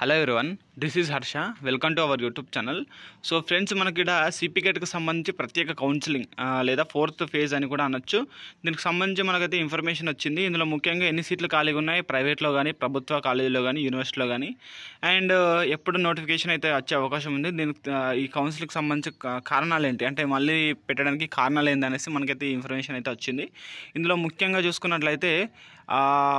hello everyone this is Harsha welcome to our YouTube channel so friends మనకి ఇక్కడ సిపికెట్కి సంబంధించి ప్రత్యేక కౌన్సిలింగ్ ఆ, లేదా ఫోర్త్ ఫేజ్ అని కూడా అనొచ్చు దీనికి సంబంధించి మనకైతే ఇన్ఫర్మేషన్ వచ్చింది ఇందులో ముఖ్యంగా ఎన్ని సీట్లు ఖాళీగా ఉన్నాయి ప్రైవేట్లో కానీ ప్రభుత్వ కాలేజీలో కానీ యూనివర్సిటీలో కానీ అండ్ ఎప్పుడు నోటిఫికేషన్ అయితే వచ్చే అవకాశం ఉంది దీనికి ఆ, ఈ కౌన్సిలింగ్కి సంబంధించి కా- కారణాలు ఏంటి అంటే మళ్ళీ పెట్టడానికి కారణాలు ఏంటి అనేసి మనకైతే ఈ ఇన్ఫర్మేషన్ అయితే వచ్చింది ఇందులో ముఖ్యంగా చూసుకున్నట్లయితే ఆ,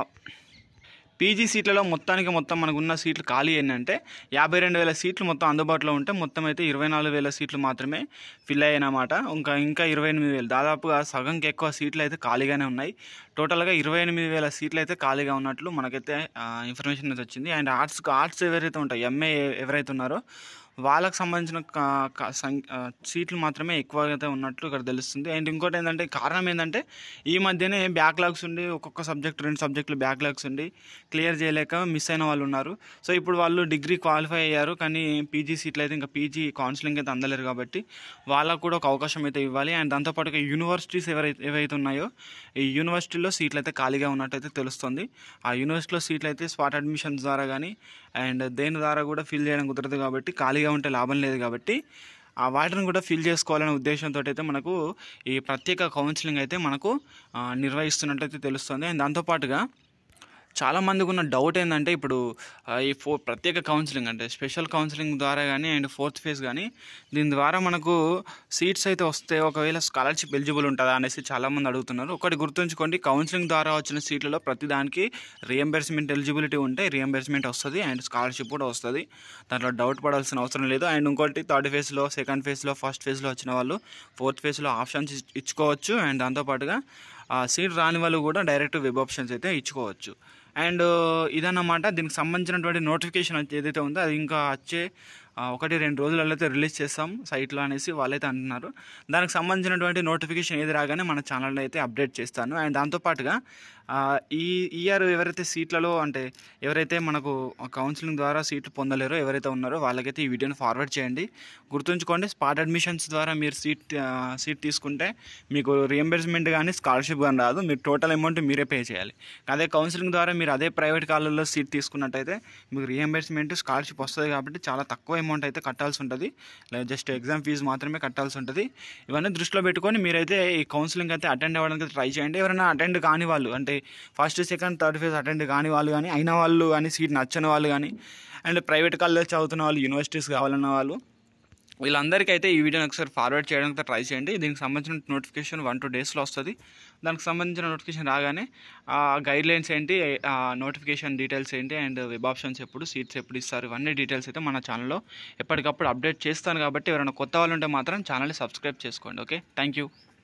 పీజీ సీట్లలో మొత్తానికి మొత్తం మనకు ఉన్న సీట్లు ఖాళీ ఏంటంటే యాభై రెండు వేల సీట్లు మొత్తం అందుబాటులో ఉంటే మొత్తం అయితే ఇరవై నాలుగు వేల సీట్లు మాత్రమే ఫిల్ అయ్యాయన్నమాట ఇంకా ఇంకా ఇరవై ఎనిమిది వేలు దాదాపుగా సగంకి ఎక్కువ సీట్లు అయితే ఖాళీగానే ఉన్నాయి టోటల్గా ఇరవై ఎనిమిది వేల సీట్లు అయితే ఖాళీగా ఉన్నట్లు మనకైతే ఇన్ఫర్మేషన్ అయితే వచ్చింది అండ్ ఆర్ట్స్ ఆర్ట్స్ ఎవరైతే ఉంటాయో ఎంఏ ఎవరైతే ఉన్నారో వాళ్ళకి సంబంధించిన క- క- సం- ఆ, సీట్లు మాత్రమే ఎక్కువగా అయితే ఉన్నట్లు ఇక్కడ తెలుస్తుంది అండ్ ఇంకోటి ఏంటంటే కారణం ఏంటంటే ఈ మధ్యనే బ్యాక్లాగ్స్ ఉండి ఒక్కొక్క సబ్జెక్ట్ రెండు సబ్జెక్టులు బ్యాక్లాగ్స్ ఉండి క్లియర్ చేయలేక మిస్ అయిన వాళ్ళు ఉన్నారు సో ఇప్పుడు వాళ్ళు డిగ్రీ క్వాలిఫై అయ్యారు కానీ పీజీ సీట్లు అయితే ఇంకా పీజీ కౌన్సిలింగ్ అయితే అందలేరు కాబట్టి వాళ్ళకు కూడా ఒక అవకాశం అయితే ఇవ్వాలి అండ్ దాంతోపాటుగా యూనివర్సిటీస్ ఎవరైతే ఏవైతే ఉన్నాయో ఈ యూనివర్సిటీలో సీట్లు అయితే ఖాళీగా ఉన్నట్టయితే తెలుస్తుంది ఆ యూనివర్సిటీలో సీట్లు అయితే స్పాట్ అడ్మిషన్స్ ద్వారా కానీ అండ్ దేని ద్వారా కూడా ఫిల్ చేయడం కుదరదు కాబట్టి ఖాళీగా ఉంటే లాభం లేదు కాబట్టి ఆ వాటిని కూడా ఫిల్ చేసుకోవాలనే ఉద్దేశంతో అయితే మనకు ఈ ప్రత్యేక కౌన్సిలింగ్ అయితే మనకు ఆ, నిర్వహిస్తున్నట్టయితే తెలుస్తుంది అండ్ దాంతోపాటుగా చాలా మందికి ఉన్న డౌట్ ఏంటంటే ఇప్పుడు ఆ, ఈ ఫో ప్రత్యేక కౌన్సిలింగ్ అంటే స్పెషల్ కౌన్సిలింగ్ ద్వారా కానీ అండ్ ఫోర్త్ ఫేజ్ కానీ దీని ద్వారా మనకు సీట్స్ అయితే వస్తే ఒకవేళ స్కాలర్షిప్ ఎలిజిబుల్ ఉంటుందా అనేసి చాలామంది అడుగుతున్నారు ఒకటి గుర్తుంచుకోండి కౌన్సిలింగ్ ద్వారా వచ్చిన సీట్లలో ప్రతి దానికి రియంబర్స్మెంట్ ఎలిజిబిలిటీ ఉంటే రియంబర్స్మెంట్ వస్తుంది అండ్ స్కాలర్షిప్ కూడా వస్తుంది దాంట్లో డౌట్ పడాల్సిన అవసరం లేదు అండ్ ఇంకోటి థర్డ్ ఫేజ్లో సెకండ్ ఫేజ్లో ఫస్ట్ ఫేజ్లో వచ్చిన వాళ్ళు ఫోర్త్ ఫేజ్లో ఆప్షన్స్ ఇచ్- ఇచ్చుకోవచ్చు అండ్ దాంతోపాటుగా ఆ సీట్ రాని వాళ్ళు కూడా డైరెక్ట్ వెబ్ ఆప్షన్స్ అయితే ఇచ్చుకోవచ్చు అండ్ ఇదన్నమాట దీనికి సంబంధించినటువంటి నోటిఫికేషన్ ఏదైతే ఉందో అది ఇంకా వచ్చే ఆ, ఒకటి రెండు రోజులలో అయితే రిలీజ్ చేస్తాం సైట్లో అనేసి వాళ్ళైతే అంటున్నారు దానికి సంబంధించినటువంటి నోటిఫికేషన్ ఏది రాగానే మన ఛానల్లో అయితే అప్డేట్ చేస్తాను అండ్ దాంతోపాటుగా ఆ, ఈ ఇయర్ ఎవరైతే సీట్లలో అంటే ఎవరైతే మనకు కౌన్సిలింగ్ ద్వారా సీట్లు పొందలేరో ఎవరైతే ఉన్నారో వాళ్ళకైతే ఈ వీడియోని ఫార్వర్డ్ చేయండి గుర్తుంచుకోండి స్పాట్ అడ్మిషన్స్ ద్వారా మీరు సీట్ ఆ, సీట్ తీసుకుంటే మీకు రియంబర్స్మెంట్ కానీ స్కాలర్షిప్ కానీ రాదు మీరు టోటల్ అమౌంట్ మీరే పే చేయాలి అదే కౌన్సిలింగ్ ద్వారా మీరు అదే ప్రైవేట్ కాలేజీలో సీట్ తీసుకున్నట్టయితే మీకు రియంబర్స్మెంట్ స్కాలర్షిప్ వస్తుంది కాబట్టి చాలా తక్కువ అమౌంట్ అయితే కట్టాల్సి ఉంటుంది లేదా జస్ట్ ఎగ్జామ్ ఫీజు మాత్రమే కట్టాల్సి ఉంటుంది ఇవన్నీ దృష్టిలో పెట్టుకొని మీరైతే ఈ కౌన్సిలింగ్ అయితే అటెండ్ అవ్వడానికి ట్రై చేయండి ఎవరైనా అటెండ్ కాని వాళ్ళు అంటే first second third phase attend కాని వాళ్ళు కానీ అయిన వాళ్ళు కానీ సీట్ నచ్చని వాళ్ళు కానీ అండ్ ప్రైవేట్ కాలేజ్ చదువుతున్న వాళ్ళు యూనివర్సిటీస్ కావాలన్న వాళ్ళు వీళ్ళందరికీ అయితే ఈ వీడియోని ఒకసారి ఫార్వర్డ్ చేయడానికి ట్రై చేయండి దీనికి సంబంధించిన నోటిఫికేషన్ వన్ టూ డేస్లో వస్తుంది దానికి సంబంధించిన నోటిఫికేషన్ రాగానే ఆ గైడ్ లైన్స్ ఏంటి ఆ నోటిఫికేషన్ డీటెయిల్స్ ఏంటి అండ్ వెబ్ ఆప్షన్స్ ఎప్పుడు సీట్స్ ఎప్పుడు ఇస్తారు ఇవన్నీ డీటెయిల్స్ అయితే మన ఛానల్లో ఎప్పటికప్పుడు అప్డేట్ చేస్తాను కాబట్టి ఎవరైనా కొత్త వాళ్ళు ఉంటే మాత్రం ఛానల్ని సబ్స్క్రైబ్ చేసుకోండి ఓకే థ్యాంక్ యూ